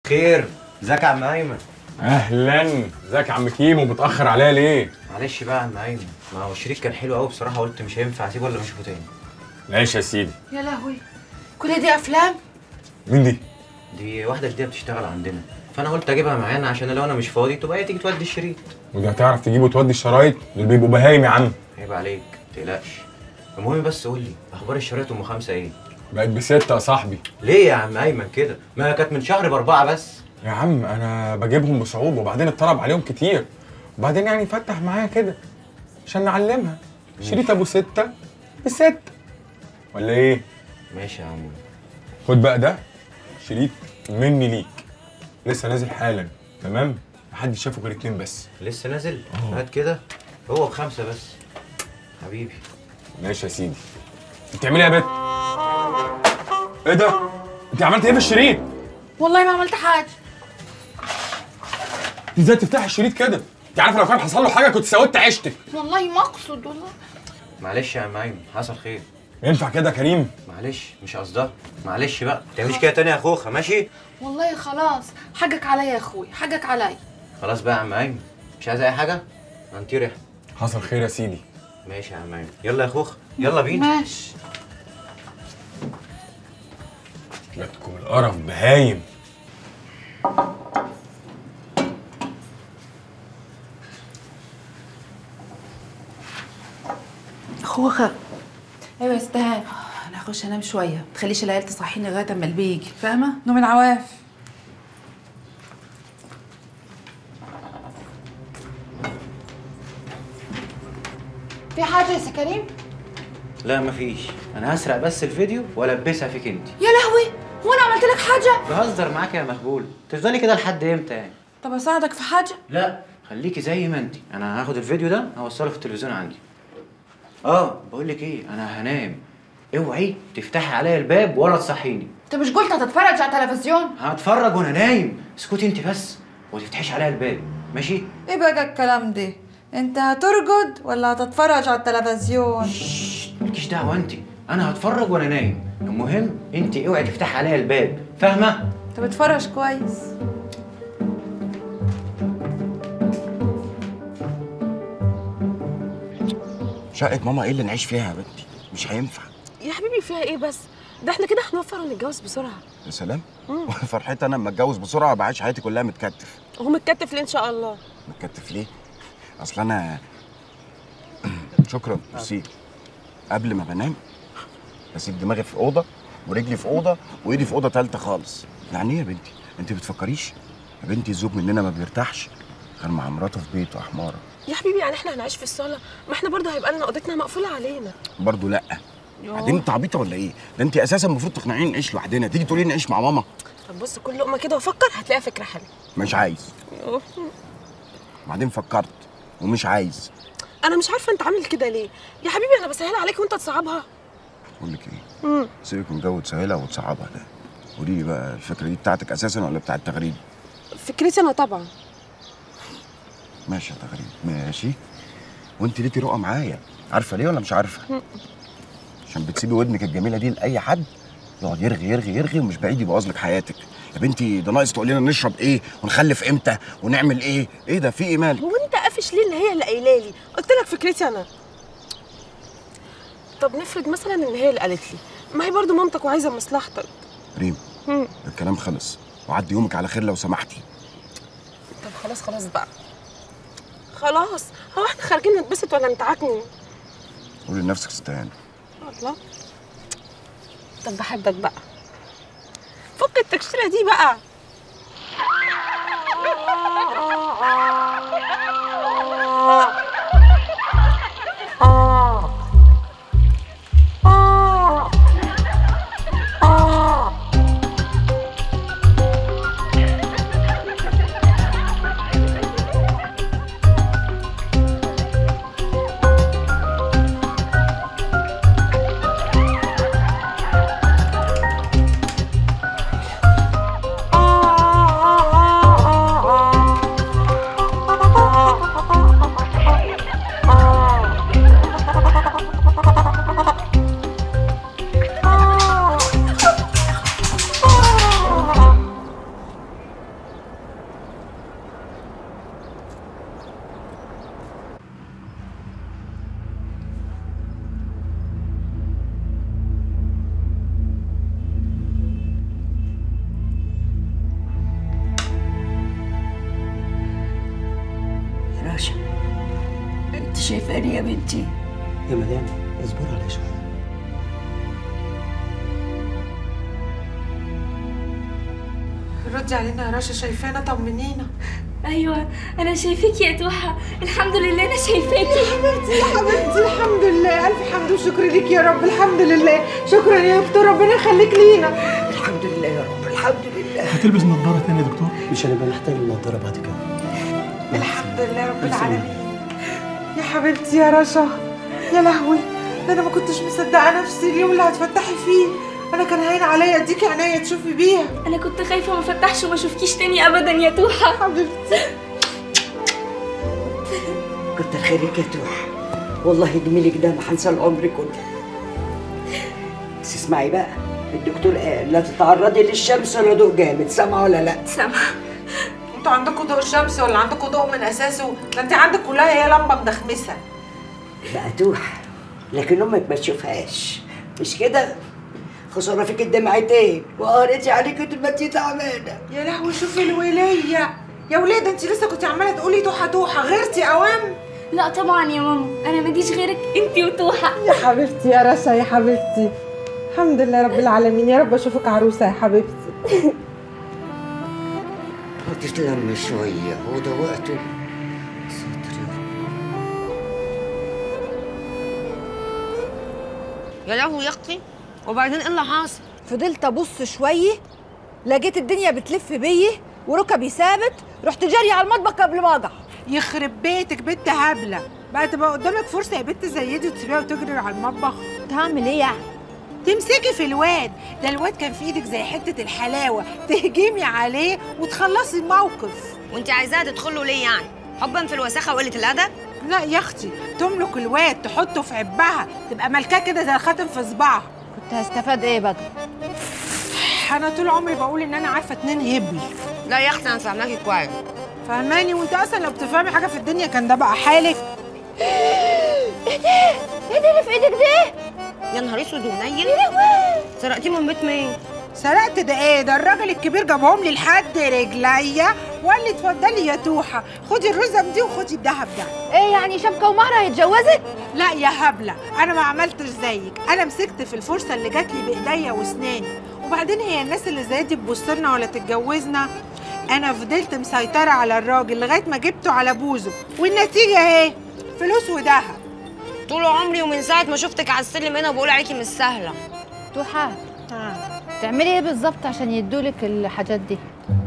خير ازيك يا عم ايمن اهلا ازيك يا عم كيمو متاخر عليا ليه معلش بقى يا عم ايمن ما هو الشريك كان حلو قوي بصراحه قلت مش هينفع اسيبه ولا اشوفه تاني ماشي يا سيدي يا لهوي كل دي افلام مين دي دي واحده جديده بتشتغل عندنا فانا قلت اجيبها معانا عشان لو انا مش فاضي تبقى هي تيجي تودي الشريط ودي هتعرف تجيب وتودي الشرايط دول بيبقوا بهايم يا عم عيب عليك ما تقلقش المهم بس قول لي اخبار الشرايط ام خمسه ايه بقت بستة يا صاحبي ليه يا عم ايمن كده ما كانت من شهر باربعه بس يا عم انا بجيبهم بصعوبه وبعدين اتطلب عليهم كتير وبعدين يعني فتح معايا كده عشان نعلمها شريط ابو ستة بستة ولا ايه ماشي يا عم خد بقى ده شريط مني ليك لسه نازل حالا تمام محدش شافه غير اتنين بس لسه نازل هات كده هو بخمسه بس حبيبي ماشي يا سيدي بتعملي ايه يا بت ايه ده انت عملت ايه في الشريط والله ما عملت حاجه انت ازاي تفتحي الشريط كده انت عارفه لو كان حصل له حاجه كنت سودت عيشتك والله ما اقصد والله معلش يا عم ايمن حصل خير ينفع كده يا كريم معلش مش قصدها معلش بقى ما تعمليش كده تاني يا اخوخه ماشي والله خلاص حقك عليا يا اخوي حقك عليا خلاص بقى يا عم ايمن مش عايز اي حاجه هنطير احنا حصل خير يا سيدي ماشي يا عم ايمن يلا يا اخوخ يلا بينا ماشي جاتكم القرف بهايم اخوخه ايوه يا استهان انا هخش انام شويه تخليش العيال تصحيني لغايه اما البيجي فاهمه نوم العواف في حاجه يا سي كريم لا مفيش انا هسرق بس الفيديو والبسها فيك انت يا لهوي هو انا عملت لك حاجه بهزر معاك يا مقبول تفضلي كده لحد امتى يعني طب اساعدك في حاجه لا خليكي زي ما انت انا هاخد الفيديو ده هوصله في التلفزيون عندي اه بقول لك ايه انا هنام اوعي تفتحي عليا الباب ولا تصحيني انت مش قلت هتتفرج على التلفزيون هتفرج وانا نايم اسكتي انت بس وما تفتحيش عليا الباب ماشي ايه بقى الكلام ده انت هترقد ولا هتتفرج على التلفزيون ششش، مالكيش دعوه انت انا هتفرج وانا نايم المهم انت اوعي تفتحي عليا الباب فاهمه انت بتفرج كويس شقة ماما ايه اللي نعيش فيها يا بنتي؟ مش هينفع يا حبيبي فيها ايه بس ده احنا كده هنوفر ونتجوز بسرعه يا سلام فرحتي انا لما اتجوز بسرعه بعيش حياتي كلها متكتف وهو متكتف ليه ان شاء الله متكتف ليه؟ اصل انا شكرا ميرسي قبل ما بنام بسيب دماغي في اوضه ورجلي في اوضه وايدي في اوضه ثالثه خالص يعني ايه يا بنتي؟ انت بتفكريش؟ يا بنتي الزوج مننا ما بيرتاحش غير مع مراته في بيته يا حماره يا حبيبي يعني احنا هنعيش في الصاله ما احنا برضه هيبقى لنا اوضتنا مقفوله علينا برضه لا بعدين انت عبيطه ولا ايه؟ ده انت اساسا المفروض تقنعيني نعيش لوحدنا تيجي تقولي لي نعيش مع ماما طب بص كل لقمه كده وفكر هتلاقي فكره حلوه مش عايز بعدين فكرت ومش عايز انا مش عارفه انت عامل كده ليه يا حبيبي انا بسهل عليك وانت تصعبها بقول لك ايه سيبك من جو تسهلها وتصعبها ده قولي لي بقى الفكره دي بتاعتك اساسا ولا بتاعت تغريد فكرتي انا طبعا ماشي يا تغريد ماشي وانت ليكي رؤى معايا عارفه ليه ولا مش عارفه عشان بتسيبي ودنك الجميله دي لاي حد يقعد يرغي يرغي يرغي ومش بعيد يبوظ لك حياتك يا بنتي ده ناقص تقول لنا نشرب ايه ونخلف امتى ونعمل ايه ايه ده في ايه مالك هو انت قافش ليه اللي هي اللي قايله لي قلت لك فكرتي انا طب نفرض مثلا ان هي اللي قالت لي ما هي برضه مامتك وعايزه مصلحتك ريم مم. الكلام خلص وعدي يومك على خير لو سمحتي طب خلاص خلاص بقى خلاص هو احنا خارجين نتبسط ولا نتعكني قولي لنفسك استهان الله طب بحبك بقى فك التكشيره دي بقى شايفاني يا بنتي يا مدام اصبر عليا شويه ردي علينا يا رشا شايفانا طمنينا ايوه انا شايفاكي يا توحه الحمد لله انا شايفاكي يا حبيبتي الحمد لله الف حمد وشكر ليك يا رب الحمد لله شكرا يا دكتور ربنا يخليك لينا الحمد لله يا رب الحمد لله هتلبس نظاره تاني يا دكتور مش هنبقى نحتاج النضاره بعد كده الحمد لله رب العالمين يا حبيبتي يا رشا يا لهوي ده انا ما كنتش مصدقه نفسي اليوم اللي هتفتحي فيه انا كان هين عليا اديكي عينيا تشوفي بيها انا كنت خايفه ما فتحش وما اشوفكيش تاني ابدا يا توحه حبيبتي كتر خيرك يا توح والله جميلك ده ما هنسى العمر كله بس اسمعي بقى الدكتور قال لا تتعرضي للشمس ولا ضوء جامد سامعه ولا لا سامعه انتوا عندكم ضوء الشمس ولا عندكم ضوء من اساسه ده انت عندك كلها هي لمبه مدخمسه بقى توح لكن امك ما تشوفهاش مش كده خساره فيك الدمعتين وقريتي عليك طول ما انتي تعبانه يا لهوي شوفي الوليه يا ولاد انت لسه كنت عماله تقولي توحه توحه غيرتي اوام لا طبعا يا ماما انا ماليش غيرك انتي وتوحه يا حبيبتي يا رشا يا حبيبتي الحمد لله رب العالمين يا رب اشوفك عروسه يا حبيبتي وتتلم شويه هو ده وقته ساتر يا رب يا لهوي يا اختي وبعدين ايه اللي حاصل فضلت ابص شويه لقيت الدنيا بتلف بيا وركبي ثابت رحت جاريه على المطبخ قبل ما اقع يخرب بيتك بنت هبله بقى تبقى قدامك فرصه يا بنت زي دي وتسيبيها وتجري على المطبخ هعمل ايه يعني تمسكي في الواد ده الواد كان في ايدك زي حته الحلاوه تهجمي عليه وتخلصي الموقف وانت عايزاها تدخله ليه يعني حبا في الوساخه وقله الادب لا يا اختي تملك الواد تحطه في عبها تبقى ملكاه كده زي الخاتم في صباعها كنت هستفاد ايه بقى انا طول عمري بقول ان انا عارفه اتنين هبل لا يا اختي انا فاهماكي كويس فهماني وانت اصلا لو بتفهمي حاجه في الدنيا كان ده بقى حالك ايه ده ايه ده اللي في ايدك ده يا نهار اسود ومنيل سرقتيه من بيت مين سرقت ده ايه ده الراجل الكبير جابهم لي لحد رجليا وقال لي اتفضلي يا توحه خدي الرزم دي وخدي الدهب ده ايه يعني شبكه ومهر هيتجوزك لا يا هبله انا ما عملتش زيك انا مسكت في الفرصه اللي جات لي بايديا واسناني وبعدين هي الناس اللي زي دي تبص لنا ولا تتجوزنا انا فضلت مسيطره على الراجل لغايه ما جبته على بوزه والنتيجه اهي فلوس وذهب طول عمري ومن ساعه ما شفتك على السلم هنا بقول عليكي مش سهله توحه آه. تعملي ايه بالظبط عشان يدولك الحاجات دي